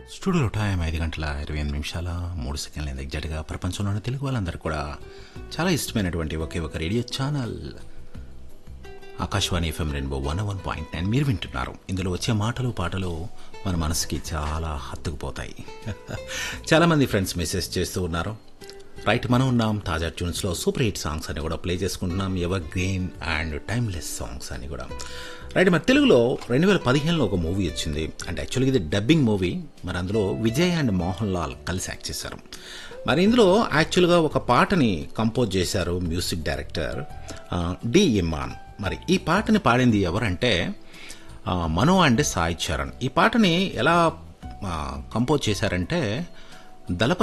స్టూడియోలో టైం ఐదు గంటల ఇరవై ఎనిమిది నిమిషాల మూడు సెకండ్ల ఎగ్జాక్ట్గా ప్రపంచంలోని తెలుగు వాళ్ళందరూ కూడా చాలా ఇష్టమైనటువంటి ఒకే ఒక radio channel Akashvani FM Rainbow one one point nine మీరు వింటున్నారు ఇందులో వచ్చే మాటలు పాటలు మన మనసుకి చాలా హత్తుకుపోతాయి చాలామంది ఫ్రెండ్స్ మెసేజ్ చేస్తూ ఉన్నారు రైట్ మనం ఉన్నాం తాజా ట్యూన్స్లో సూపర్ హిట్ సాంగ్స్ అని కూడా ప్లే చేసుకుంటున్నాం evergreen and timeless songs అని కూడా రైట్ మరి తెలుగులో రెండు వేల పదిహేనులో ఒక మూవీ వచ్చింది అంటే యాక్చువల్గా ఇది డబ్బింగ్ మూవీ మరి అందులో విజయ్ అండ్ మోహన్ లాల్ కలిసి యాక్ట్ చేశారు మరి ఇందులో యాక్చువల్గా ఒక పాటని కంపోజ్ చేశారు మ్యూజిక్ డైరెక్టర్ ఆ, డి ఇమాన్ మరి ఈ పాటని పాడింది ఎవరంటే ఆ, మనో అండ్ సాయి చరణ్ ఈ పాటని ఎలా ఆ, కంపోజ్ చేశారంటే దళపతి